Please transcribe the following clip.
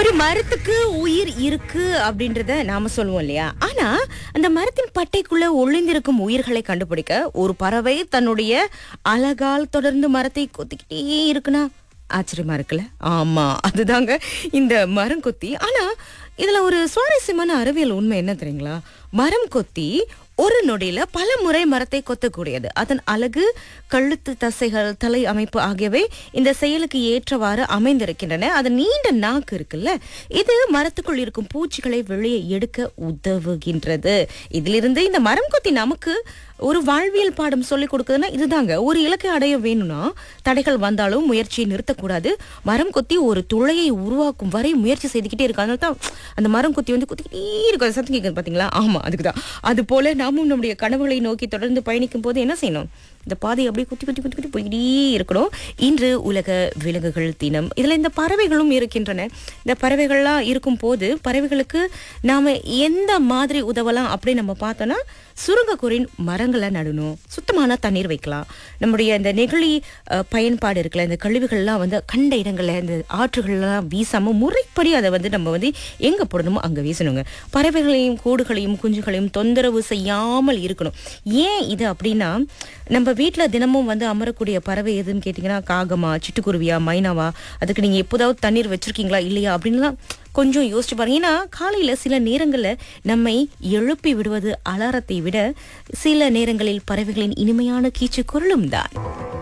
ஒரு மரத்துக்கு உயிர் இருக்கு அப்படின்றத நாம சொல்லுவோம் இல்லையா ஆனா அந்த மரத்தின் பட்டைக்குள்ள ஒளிந்திருக்கும் உயிர்களை கண்டுபிடிக்க ஒரு பறவை தன்னுடைய அழகால் தொடர்ந்து மரத்தை கொத்திக்கிட்டே இருக்குன்னா ஆச்சரியமா இருக்குல்ல ஆமா அதுதாங்க இந்த மரம் கொத்தி ஆனா இதுல ஒரு சுவாரஸ்யமான அறிவியல் உண்மை என்ன தெரியுங்களா மரம் கொத்தி ஒரு நொடியில பல முறை மரத்தை கொத்தக்கூடியது அதன் அழகு கழுத்து தசைகள் தலை அமைப்பு ஆகியவை இந்த செயலுக்கு ஏற்றவாறு அமைந்திருக்கின்றன அதன் நீண்ட நாக்கு இருக்குல்ல இது மரத்துக்குள் இருக்கும் பூச்சிகளை வெளியே எடுக்க உதவுகின்றது இதிலிருந்து இந்த மரம் கொத்தி நமக்கு ஒரு வாழ்வியல் பாடம் சொல்லி கொடுக்குதுன்னா இதுதாங்க ஒரு இலக்கை அடைய வேணும்னா தடைகள் வந்தாலும் முயற்சியை நிறுத்தக்கூடாது மரம் கொத்தி ஒரு துளையை உருவாக்கும் வரை முயற்சி செய்துக்கிட்டே இருக்கு அதனால தான் அந்த மரம் கொத்தி வந்து குத்திக்கிட்டே இருக்கும் அது சத்தம் கேட்குது பாத்தீங்களா ஆமா அதுக்கு தான் அது போல நாமும் நம்முடைய கனவுகளை நோக்கி தொடர்ந்து பயணிக்கும் போது என்ன செய்யணும் இந்த பாதை அப்படியே குத்தி குத்தி குத்தி குத்தி போய்கிட்டே இருக்கணும் இன்று உலக விலங்குகள் தினம் இதுல இந்த பறவைகளும் இருக்கின்றன இந்த பறவைகள்லாம் இருக்கும் போது பறவைகளுக்கு நாம எந்த மாதிரி உதவலாம் அப்படின்னு நம்ம பார்த்தோம்னா சுருங்கக்கூறின் மரங்களை நடணும் சுத்தமான தண்ணீர் வைக்கலாம் நம்முடைய இந்த நெகிழி அஹ், பயன்பாடு இருக்குல்ல இந்த கழிவுகள்லாம் வந்து கண்ட இடங்கள்ல இந்த ஆற்றுகள்லாம் வீசாம முறைப்படி அதை வந்து நம்ம வந்து எங்க போடணுமோ அங்க வீசணுங்க பறவைகளையும் கூடுகளையும் குஞ்சுகளையும் தொந்தரவு செய்யாமல் இருக்கணும் ஏன் இது அப்படின்னா நம்ம வீட்ல தினமும் வந்து அமரக்கூடிய பறவை எதுன்னு கேட்டிங்கன்னா காகமா சிட்டுக்குருவியா மைனாவா அதுக்கு நீங்க எப்போதாவது தண்ணீர் வச்சிருக்கீங்களா இல்லையா அப்படின்லாம் கொஞ்சம் யோசிச்சு பாருங்க ஏன்னா காலையில சில நேரங்கள்ல நம்மை எழுப்பி விடுவது அலாரத்தை விட சில நேரங்களில் பறவைகளின் இனிமையான கீச்சு குரலும் தான்